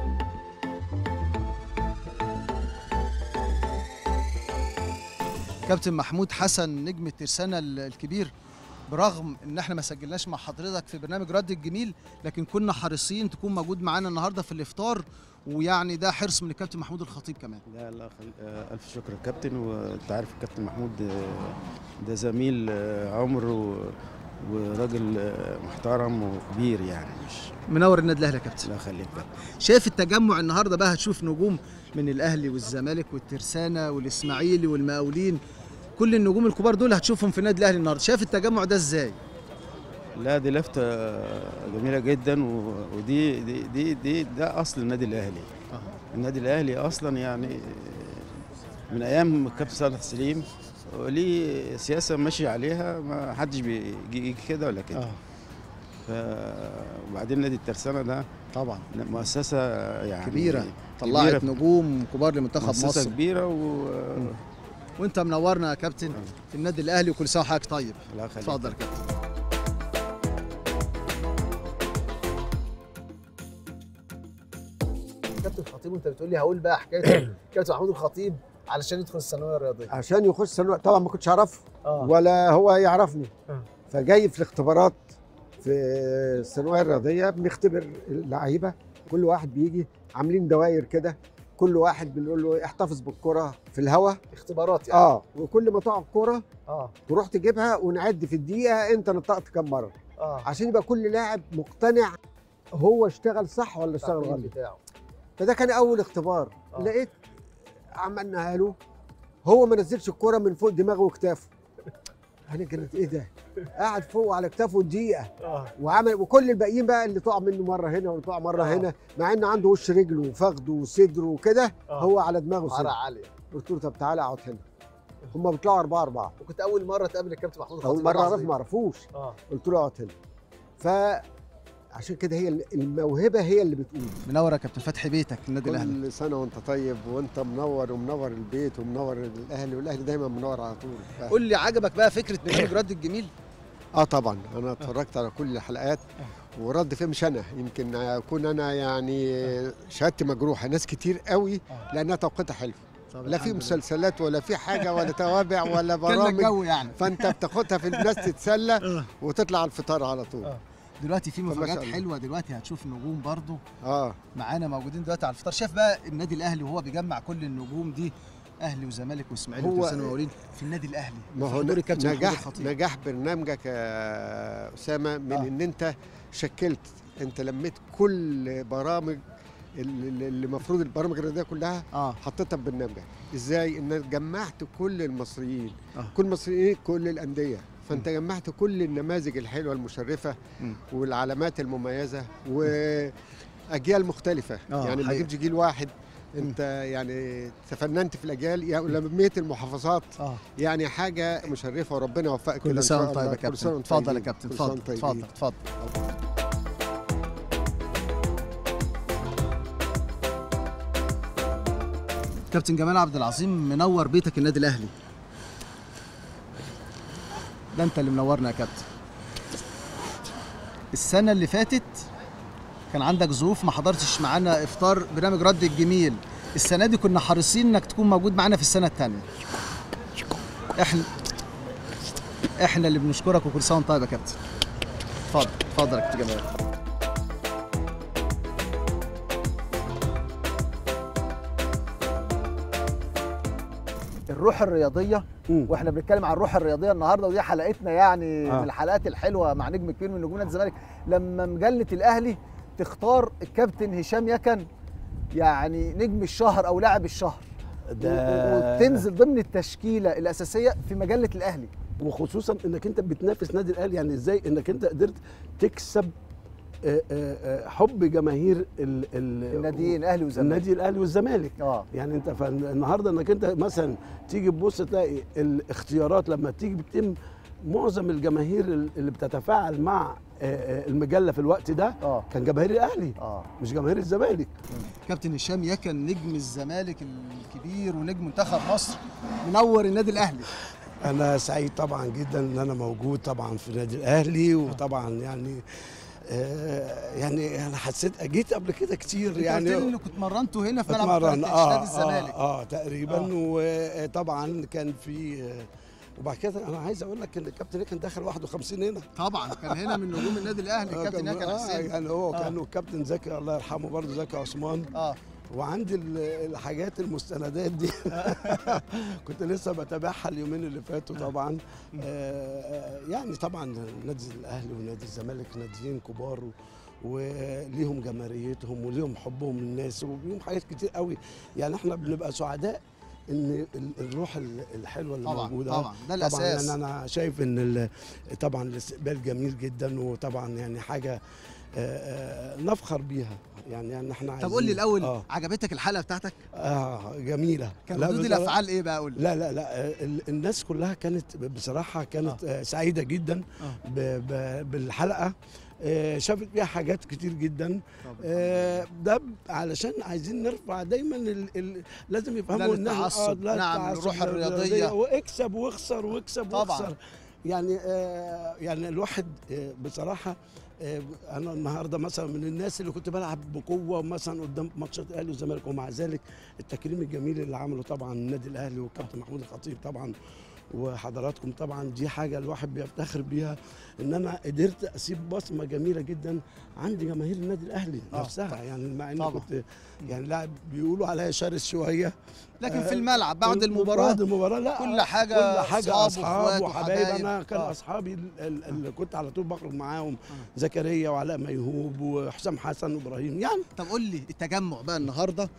كابتن محمود حسن نجم الترسانة ال- الكبير برغم ان احنا ما سجلناش مع حضرتك في برنامج رد الجميل لكن كنا حريصين تكون موجود معانا النهارده في الافطار ويعني ده حرص من الكابتن محمود الخطيب كمان لا لا خل... آه، ألف شكر يا كابتن وأنت عارف الكابتن محمود آه، ده زميل آه، عمر و... وراجل آه، محترم وكبير يعني مش منور النادي الاهلي يا كابتن الله يخليك شايف التجمع النهارده بقى هتشوف نجوم من الاهلي والزمالك والترسانة والاسماعيلي والمقاولين كل النجوم الكبار دول هتشوفهم في النادي الاهلي النهارده شايف التجمع ده ازاي لا دي لفتة جميلة جدا و... ودي دي, دي دي ده أصل النادي الأهلي النادي الأهلي أصلا يعني من أيام الكابتن صالح سليم ليه سياسة ماشي عليها ما حدش بيجي كده ولا كده ف... وبعدين نادي الترسانة ده طبعا مؤسسة يعني كبيره طلعت نجوم كبار لمنتخب مؤسسة مصر كبيرة و... وانت منورنا يا كابتن في النادي الاهلي وكل سنه وحضرتك طيب الله يخليك اتفضل يا كابتن كابتن الخطيب وانت بتقول لي هقول بقى حكايه كابتن محمود الخطيب علشان يدخل الثانويه الرياضيه عشان يخش ثانوي طبعا ما كنتش اعرفه آه. ولا هو يعرفني آه. فجاي في الاختبارات في الثانويه الرياضيه بنختبر اللعيبه كل واحد بيجي عاملين دوائر كده كل واحد بنقول له احتفظ بالكره في الهواء اختبارات يعني اه وكل ما تقع الكره اه تروح تجيبها ونعد في الدقيقه انت نطقت كم مره اه عشان يبقى كل لاعب مقتنع هو اشتغل صح ولا اشتغل التقييم غلط بتاعه فده كان اول اختبار آه. لقيت عملناها له هو ما نزلش الكرة من فوق دماغه وكتافه انا كانت ايه ده قاعد فوق على كتافه دقيقه وعمل وكل الباقيين بقى اللي تقع منه مره هنا واللي تقع مره آه. هنا مع ان عنده وش رجله وفخده وصدره وكده آه. هو على دماغه عرق صدر عاليه قلت له طب تعالى اقعد هنا هم بيطلعوا اربعه اربعه وكنت اول مره تقابل الكابتن محمود الخطيب اول مره لحظة اعرف دي. ما اعرفوش اه قلت له اقعد هنا فعشان كده هي الموهبه هي اللي بتقول منور يا كابتن فتحي بيتك النادي الاهلي كل سنه وانت طيب وانت منور ومنور البيت ومنور الاهلي والاهلي دايما منور على طول قول لي عجبك بقى فكره برنامج رد الجميل اه طبعا انا اتفرجت على كل الحلقات ورد فيه مش انا يمكن اكون انا يعني شهادتي مجروحه ناس كتير قوي لانها توقيتها حلو طب لا في الحمد مسلسلات ولا في حاجه ولا توابع ولا كان لك برامج جو يعني. فانت بتاخدها في الناس تتسلى وتطلع على الفطار على طول دلوقتي في فما مفاجات شاء الله. حلوه دلوقتي هتشوف نجوم برضو اه معانا موجودين دلوقتي على الفطار شايف بقى النادي الاهلي وهو بيجمع كل النجوم دي اهلي وزمالك واسماعيلي هو- وترسانة ومقاولين في النادي الاهلي ما في هو حضور الكابتن محمود نجاح الخطيب. نجاح برنامجك يا اسامه من آه. ان انت شكلت انت لميت كل برامج اللي اللي المفروض البرامج الرياضيه كلها آه. حطيتها في برنامجك ازاي انك جمعت كل المصريين آه. كل المصريين كل الانديه فانت جمعت كل النماذج الحلوه المشرفه مم. والعلامات المميزه واجيال مختلفه آه، يعني ما حقيقة. تجيبش جيل واحد انت يعني تفننت في الاجيال يعني لميت المحافظات آه. يعني حاجه مشرفه وربنا يوفقك كده كل إن سنه شاء وانت طيب الله. يا كل كابتن سنة وأنتم اتفضل يا طيبين. كابتن كل سنة اتفضل وأنتم طيبين. اتفضل اتفضل كابتن جمال عبد العظيم منور بيتك النادي الاهلي ده انت اللي منورنا يا كابتن السنه اللي فاتت كان عندك ظروف ما حضرتش معانا افطار برنامج رد الجميل السنه دي كنا حريصين انك تكون موجود معانا في السنه الثانيه احنا احنا اللي بنشكرك وكل سنه وانت طيب يا كابتن اتفضل اتفضل يا كابتن جمال الروح الرياضيه واحنا بنتكلم عن الروح الرياضيه النهارده ودي حلقتنا يعني آه. من الحلقات الحلوه مع نجم كبير من نجوم نادي الزمالك لما مجله الاهلي تختار الكابتن هشام يكن يعني نجم الشهر او لاعب الشهر ده- و- و- وتنزل ضمن التشكيله الاساسيه في مجله الاهلي وخصوصا انك انت بتنافس نادي الاهلي يعني ازاي انك انت قدرت تكسب آه، آه، آه، حب جماهير ال- ال- الناديين اهلي وزمالك النادي الاهلي والزمالك اه يعني انت فالنهارده انك انت مثلا تيجي تبص تلاقي الاختيارات لما تيجي بتتم معظم الجماهير اللي بتتفاعل مع آه، آه، المجله في الوقت ده اه كان جماهير الاهلي اه مش جماهير الزمالك كابتن هشام يكن نجم الزمالك الكبير ونجم منتخب مصر منور النادي الاهلي انا سعيد طبعا جدا ان انا موجود طبعا في النادي الاهلي وطبعا يعني آه يعني انا حسيت جيت قبل كده كتير يعني يعني اللي كنت مرنته هنا في ملعب اتمرن فرقة اه نادي الزمالك اه, آه تقريبا آه. وطبعا كان في آه، وبعد كده انا عايز اقول لك ان الكابتن كان داخل 51 هنا طبعا كان هنا من نجوم النادي الاهلي آه، الكابتن كان- يكن آه حسين يعني هو آه. كان الكابتن زكي الله يرحمه برضه زكي عثمان اه وعندي ال- الحاجات المستندات دي كنت لسه بتابعها اليومين اللي فاتوا طبعا آه، يعني طبعا نادي الاهلي ونادي الزمالك ناديين كبار و- وليهم جماهيريتهم وليهم حبهم للناس وليهم حاجات كتير قوي يعني احنا بنبقى سعداء ان ال- الروح ال- الحلوه اللي طبعاً، موجوده طبعاً، ده الأساس. طبعا يعني انا شايف ان ال- طبعا الاستقبال جميل جدا وطبعا يعني حاجه آه، آه، نفخر بيها يعني يعني احنا طب قول لي عايزين- الاول آه. عجبتك الحلقه بتاعتك اه جميله كان لا ردود بصراحة- الافعال ايه بقى قول لي لا لا لا آه، ال- الناس كلها كانت بصراحه كانت آه. سعيده جدا آه. ب- ب- بالحلقه آه، شافت فيها حاجات كتير جدا آه، ده ب- علشان عايزين نرفع دايما ال ال لازم يفهموا لا ان إحنا- للتعصب، لا نعم، للتعصب، الروح لا الرياضية. واكسب واخسر واكسب طبعاً. واخسر يعني آه يعني الواحد آه بصراحه آه انا النهارده مثلا من الناس اللي كنت بلعب بقوه مثلا قدام ماتشات الاهلي والزمالك ومع ذلك التكريم الجميل اللي عمله طبعا النادي الاهلي والكابتن محمود الخطيب طبعا وحضراتكم طبعا دي حاجه الواحد بيفتخر بيها ان انا قدرت اسيب بصمه جميله جدا عند جماهير النادي الاهلي آه، نفسها يعني مع اني طبعاً. كنت يعني لاعب بيقولوا عليا شرس شويه لكن آه، في الملعب بعد المباراه بعد المباراه لا كل حاجه كل حاجه أصحاب اصحاب وإخوات وحبايب وحبايب. انا كان آه. اصحابي ال- ال- اللي كنت على طول بخرج معاهم زكريا وعلاء ميهوب وحسام حسن وابراهيم يعني طب قول لي التجمع بقى النهارده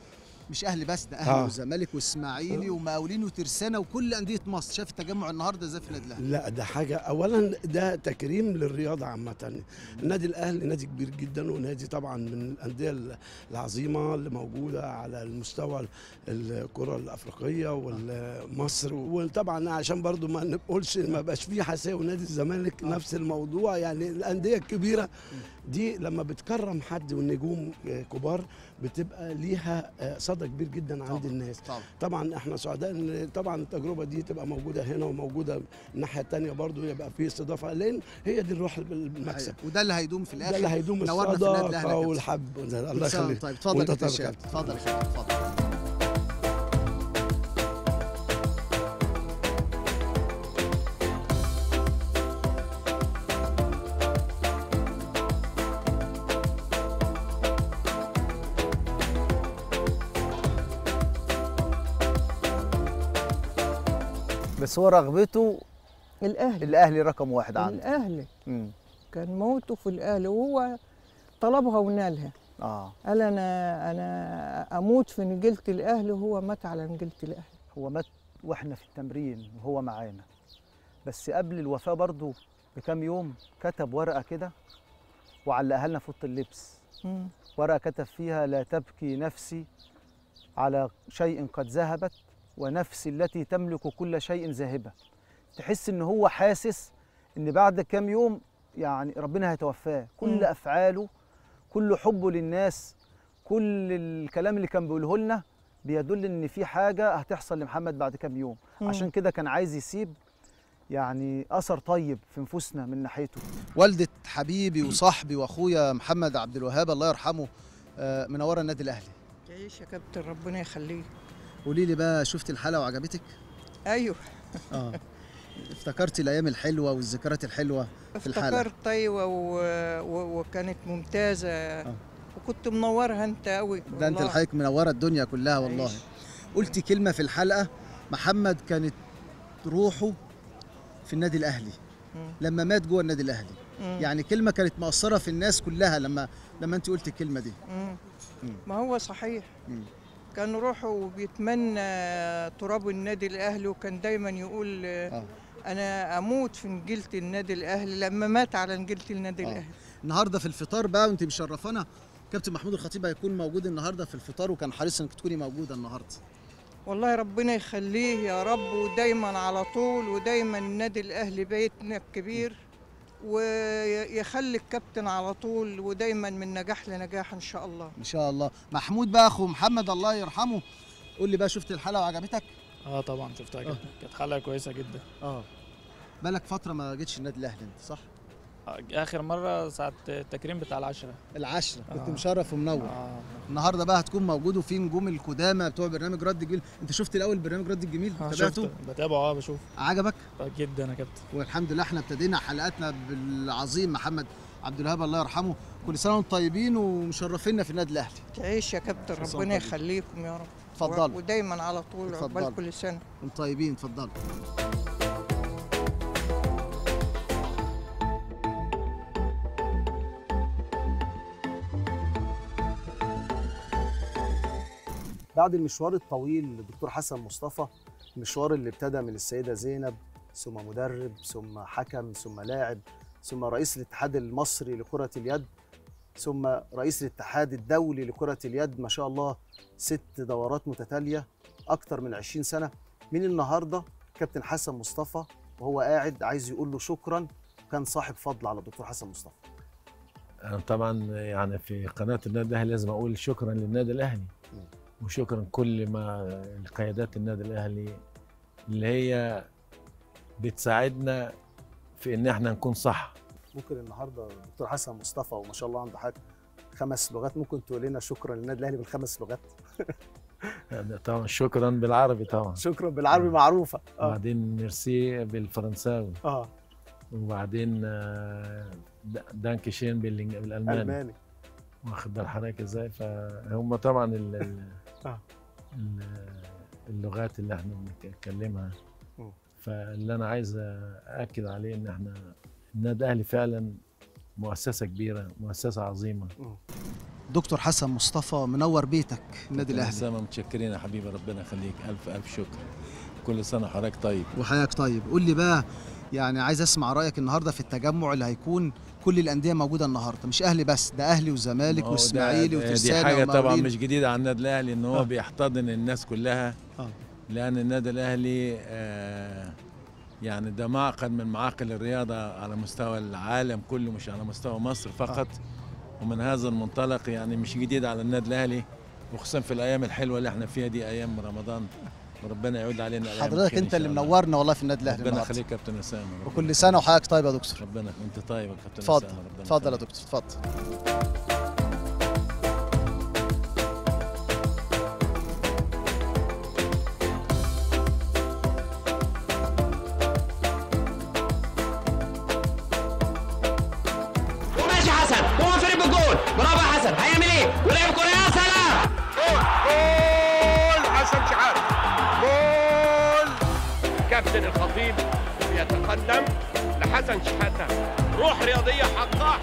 مش اهلي بس ده اهلي آه. والزمالك واسماعيلي ومقاولين وترسانه وكل انديه مصر شايف التجمع النهارده ازاي في النادي الاهلي لا ده حاجة أولا ده تكريم للرياضة عامة النادي الأهلي نادي كبير جدا ونادي طبعا من الأندية العظيمة اللي موجودة على المستوى الكرة الأفريقية ومصر وطبعا عشان برضو ما نقولش ما بقاش فيه حساسية ونادي الزمالك نفس الموضوع يعني الأندية الكبيرة دي لما بتكرم حد والنجوم كبار بتبقى ليها صدى كبير جدا عند الناس طبعا. طبعا احنا سعداء ان طبعا التجربه دي تبقى موجوده هنا وموجوده الناحيه الثانيه برضو يبقى في استضافه لان هي دي الروح المكسب وده اللي هيدوم في الاخر ده اللي هيدوم نورنا في النادي الاهلي يا الصداقه كابتن. والحب الله كل سنة يخليك وأنت طيب اتفضل وأنت يا كابتن طيب يا شهاب. كابتن. اتفضل يا كابتن اتفضل بس هو رغبته الاهلي الاهلي رقم واحد عنده الاهلي مم. كان موته في الاهلي وهو طلبها ونالها اه قال انا انا اموت في نجيله الاهلي وهو مات على نجيله الاهلي هو مات واحنا في التمرين وهو معانا بس قبل الوفاه برضو بكام يوم كتب ورقه كده وعلقها لنا في اوضه اللبس مم. ورقه كتب فيها لا تبكي نفسي على شيء قد ذهبت ونفسي التي تملك كل شيء ذاهبه تحس ان هو حاسس ان بعد كام يوم يعني ربنا هيتوفاه كل مم. افعاله كل حبه للناس كل الكلام اللي كان بيقوله لنا بيدل ان في حاجه هتحصل لمحمد بعد كام يوم مم. عشان كده كان عايز يسيب يعني اثر طيب في نفوسنا من ناحيته والده حبيبي وصاحبي واخويا محمد عبد الوهاب الله يرحمه آه، منوره النادي الاهلي تعيش يا كابتن ربنا يخليك قولي لي بقى شفتي الحلقه وعجبتك ايوه اه افتكرتي الايام الحلوه والذكريات الحلوه في الحلقه افتكرت ايوه و... و... وكانت ممتازه وكنت منورها انت قوي ده انت الحقيقة منوره الدنيا كلها والله قلتي كلمه في الحلقه محمد كانت روحه في النادي الاهلي لما مات جوه النادي الاهلي مم. يعني كلمه كانت مؤثره في الناس كلها لما لما انت قلتي الكلمه دي مم. مم. ما هو صحيح مم. كان روحه بيتمنى تراب النادي الاهلي وكان دايما يقول آه. انا اموت في نجيله النادي الاهلي لما مات على نجيله النادي آه. الاهلي النهارده في الفطار بقى وانت مشرفانا كابتن محمود الخطيب هيكون موجود النهارده في الفطار وكان حريص انك تكوني موجوده النهارده والله ربنا يخليه يا رب ودايما على طول ودايما النادي الاهلي بيتنا الكبير ويخلي الكابتن على طول ودايما من نجاح لنجاح ان شاء الله ان شاء الله محمود بقى اخو محمد الله يرحمه قول لي بقى شفت الحلقه وعجبتك اه طبعا شفتها كده كانت حلقه كويسه جدا اه بالك فتره ما جيتش النادي الاهلي انت صح اخر مره ساعه التكريم بتاع العشرة العشرة كنت آه. مشرف ومنور آه. النهارده بقى هتكون موجود وفي نجوم القدامى بتوع برنامج رد الجميل انت شفت الاول برنامج رد الجميل آه، تابعته شفته بتابعه اه بشوف عجبك آه، جدا يا كابتن والحمد لله احنا ابتدينا حلقاتنا بالعظيم محمد عبد الوهاب الله يرحمه كل سنه وانتم طيبين ومشرفينا في النادي الاهلي تعيش يا كابتن كل سنة ربنا وأنت طيب. يخليكم يا رب اتفضلوا. ودايما على طول اتفضلوا. عقبال كل سنه وانتم طيبين اتفضلوا بعد المشوار الطويل للدكتور حسن مصطفى المشوار اللي ابتدى من السيدة زينب ثم مدرب ثم حكم ثم لاعب ثم رئيس الاتحاد المصري لكرة اليد ثم رئيس الاتحاد الدولي لكرة اليد ما شاء الله ست دورات متتالية أكتر من 20 سنة من النهاردة كابتن حسن مصطفى وهو قاعد عايز يقول له شكرا كان صاحب فضل على الدكتور حسن مصطفى أنا طبعا يعني في قناه النادي الاهلي لازم اقول شكرا للنادي الاهلي وشكرا كل ما القيادات النادي الاهلي اللي هي بتساعدنا في ان احنا نكون صح ممكن النهارده الدكتور حسن مصطفى وما شاء الله عنده حاجه خمس لغات ممكن تقول لنا شكرا للنادي الاهلي بالخمس لغات يعني طبعا شكرا بالعربي طبعا شكرا بالعربي معروفه اه وبعدين ميرسي بالفرنساوي اه وبعدين آه، د- دانكي شين بالإنج- بالالماني الماني واخد بال حضرتك ازاي فهم طبعا ال ال آه. ال- اللغات اللي احنا بنتكلمها مم. فاللي انا عايز ااكد عليه ان احنا النادي الاهلي فعلا مؤسسه كبيره مؤسسه عظيمه مم. دكتور حسن مصطفى منور بيتك النادي الاهلي سنة متشكرين يا حبيبي ربنا يخليك ألف ألف شكر كل سنة حضرتك طيب وحياك طيب قول لي بقى يعني عايز اسمع رايك النهارده في التجمع اللي هيكون كل الانديه موجوده النهارده مش اهلي بس ده اهلي وزمالك ما هو واسماعيلي ده- وترسانه دي حاجة طبعا ومقاولين. مش جديدة على النادي الأهلي إن هو آه. بيحتضن الناس كلها آه. لأن النادي الأهلي آه يعني ده معقل من معاقل الرياضة على مستوى العالم كله مش على مستوى مصر فقط ومن هذا المنطلق يعني مش جديد على النادي الأهلي وخصوصا في الأيام الحلوة اللي احنا فيها دي أيام رمضان وربنا يعود علينا الأيام حضرتك الخير إن انت اللي شاء الله. منورنا والله في النادي الاهلي ربنا النهارده يخليك يا كابتن أسامة ربنا وكل سنه وحضرتك طيب يا دكتور ربنا وانت طيب يا كابتن اتفضل أسامة ربنا اتفضل يا يخليك. دكتور اتفضل وماشي حسن هو فريق بالجول برافو يا حسن هيعمل ايه ولعب الكوره يا سلام جول حسن شحات جول كابتن الخطيب يتقدم لحسن شحاتة روح رياضية حقها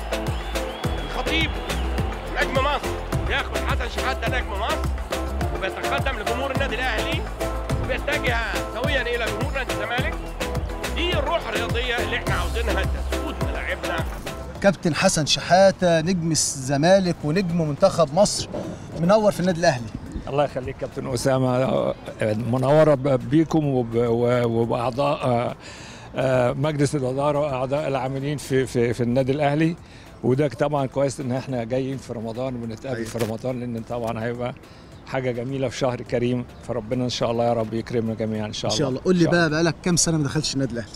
الخطيب نجم مصر ياخد حسن شحاتة نجم مصر وبيتقدم لجمهور النادي الأهلي وبيتجه سويا إلى جمهور نادي الزمالك دي الروح الرياضية اللي احنا عاوزينها تسود ملاعبنا كابتن حسن شحاته نجم الزمالك ونجم منتخب مصر منور في النادي الاهلي الله يخليك كابتن اسامه منوره ب- بيكم وب- و- وباعضاء آه، آه، مجلس الاداره واعضاء العاملين في في في النادي الاهلي وده طبعا كويس ان احنا جايين في رمضان وبنتقابل في رمضان لان طبعا هيبقى حاجه جميله في شهر كريم فربنا ان شاء الله يا رب يكرمنا جميعا ان شاء ان الله شاء الله قول لي إن شاء بقى بقالك كام سنه ما دخلتش النادي الاهلي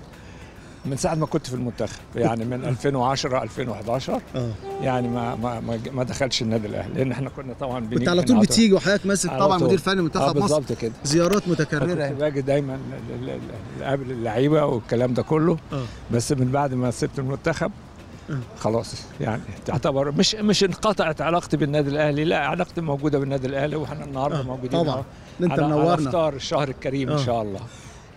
من ساعه ما كنت في المنتخب يعني من 2010 2011 اه يعني ما ما ما- ما دخلش النادي الاهلي لان احنا كنا طبعا كنت بنيجي على من طول عطا- بتيجي وحضرتك ماسك على طبعا طول. مدير فني منتخب آه مصر بالظبط كده زيارات متكرره كنت يعني باجي دايما ل- ل- ل- قبل اللعيبه والكلام ده كله آه. بس من بعد ما سبت المنتخب خلاص يعني تعتبر مش مش انقطعت علاقتي بالنادي الاهلي لا علاقتي موجوده بالنادي الاهلي واحنا النهارده آه، موجودين طبعاً. أهو انت على- على منورنا. افطار الشهر الكريم ان آه. شاء الله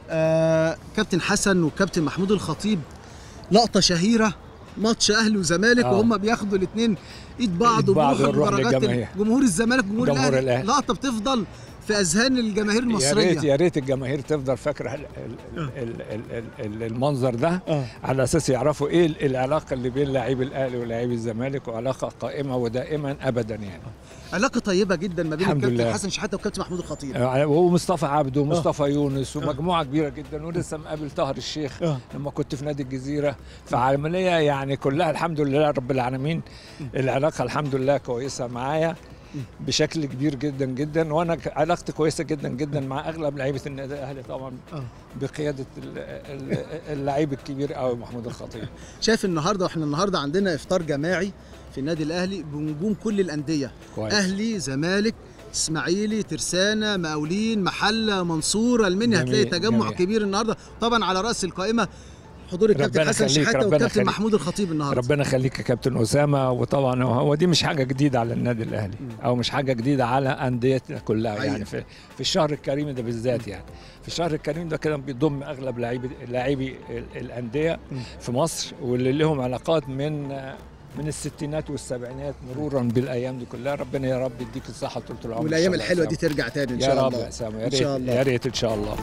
آه كابتن حسن وكابتن محمود الخطيب لقطه شهيره ماتش اهلي وزمالك آه. وهم بياخدوا الاثنين ايد بعض إيد بعض وبيروحوا ونروح لمباريات للجماهير. جمهور الزمالك وجمهور جمهور الاهلي الأهلي. لقطه بتفضل في اذهان الجماهير يا ريت المصريه يا ريت الجماهير تفضل فاكره ال- ال- ال- ال- ال- المنظر ده آه. على اساس يعرفوا ايه ال- العلاقه اللي بين لاعبي الاهلي ولاعبي الزمالك وعلاقه قائمه ودائما ابدا يعني علاقه طيبه جدا ما بين الحمد الكابتن لله. حسن شحاته والكابتن محمود الخطيب آه، ومصطفى عبده ومصطفى يونس ومجموعه كبيره جدا ولسه مقابل طاهر الشيخ آه. لما كنت في نادي الجزيره فعمليه يعني كلها الحمد لله رب العالمين العلاقه الحمد لله كويسه معايا بشكل كبير جدا جدا وانا ك- علاقتي كويسه جدا جدا مع اغلب لعيبه النادي الاهلي طبعا آه. بقياده ال- ال- اللعيب الكبير قوي محمود الخطيب شايف النهارده واحنا النهارده عندنا افطار جماعي في النادي الاهلي بنجوم كل الانديه كويس. اهلي زمالك اسماعيلي ترسانه مقاولين محله منصوره المنيا جميل، هتلاقي تجمع جميل. كبير النهارده طبعا على راس القائمه حضور الكابتن ربنا حسن يخليك، شحاته ربنا والكابتن يخليك. محمود الخطيب النهارده ربنا يخليك يا كابتن اسامه وطبعا هو هو دي مش حاجه جديده على النادي الاهلي او مش حاجه جديده على انديتنا كلها أيوة. يعني في في الشهر الكريم ده بالذات يعني في الشهر الكريم ده كده بيضم اغلب لاعبي لاعبي ال- الانديه في مصر واللي لهم علاقات من من الستينات والسبعينات مرورا بالايام دي كلها ربنا يا رب يديك الصحه طول العمر إن والايام شاء الله يا الحلوه دي أسامة. ترجع تاني ان يا شاء رب الله يا اسامه يا ان ريت شاء الله يا ريت ان شاء الله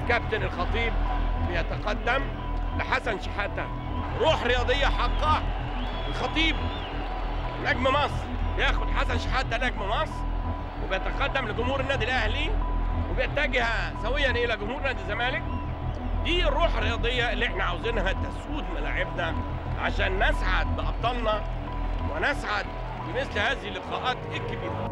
كابتن الخطيب بيتقدم لحسن شحاته روح رياضيه حقه الخطيب نجم مصر ياخد حسن شحاته نجم مصر وبيتقدم لجمهور النادي الاهلي وبيتجه سويا الى جمهور نادي الزمالك دي الروح الرياضيه اللي احنا عاوزينها تسود ملاعبنا عشان نسعد بابطالنا ونسعد بمثل هذه اللقاءات الكبيره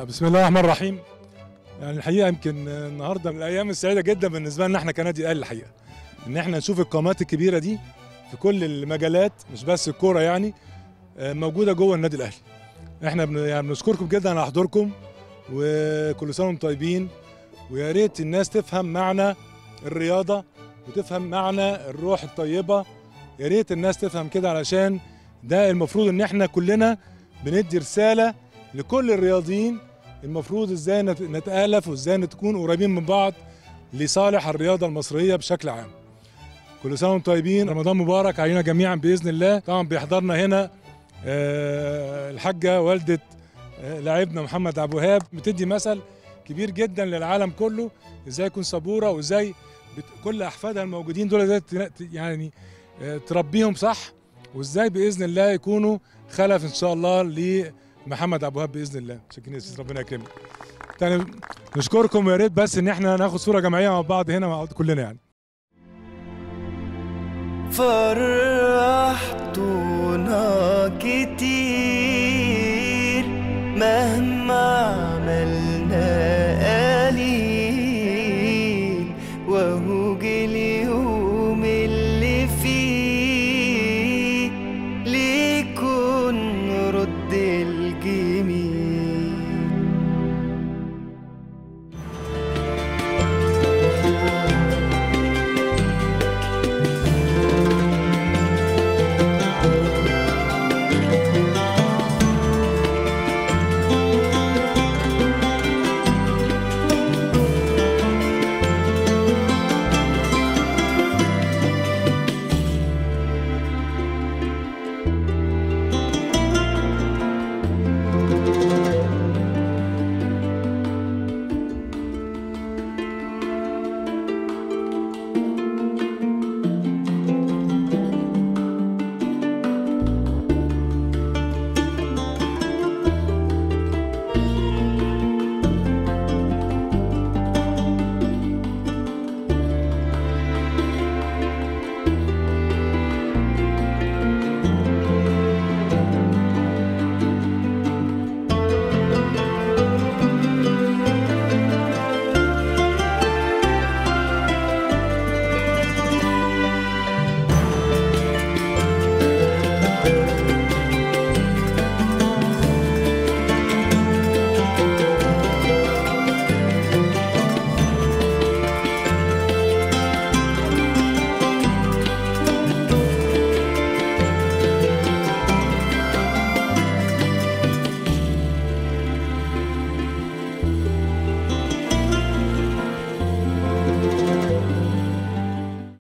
بسم الله الرحمن الرحيم يعني الحقيقه يمكن النهارده من الايام السعيده جدا بالنسبه لنا احنا كنادي الاهلي الحقيقه ان احنا نشوف القامات الكبيره دي في كل المجالات مش بس الكوره يعني آه، موجوده جوه النادي الاهلي احنا بن- يعني بنشكركم جدا على حضوركم وكل سنه وانتم طيبين ويا ريت الناس تفهم معنى الرياضه وتفهم معنى الروح الطيبه يا ريت الناس تفهم كده علشان ده المفروض ان احنا كلنا بندي رساله لكل الرياضيين المفروض ازاي نت- نتالف وازاي نكون قريبين من بعض لصالح الرياضه المصريه بشكل عام كل سنه وانتم طيبين رمضان مبارك علينا جميعا باذن الله طبعا بيحضرنا هنا آه، الحاجه والده آه، لاعبنا محمد عبد الوهاب بتدي مثل كبير جدا للعالم كله ازاي يكون صبوره وازاي بت- كل احفادها الموجودين دول ازاي ت- يعني آه، تربيهم صح وازاي باذن الله يكونوا خلف ان شاء الله لمحمد عبد الوهاب باذن الله شكرا يا أستاذ، ربنا يكرمك تاني نشكركم ويا ريت بس ان احنا ناخد صوره جماعيه مع بعض هنا مع بعض كلنا يعني فرحتونا كتير مهما عمل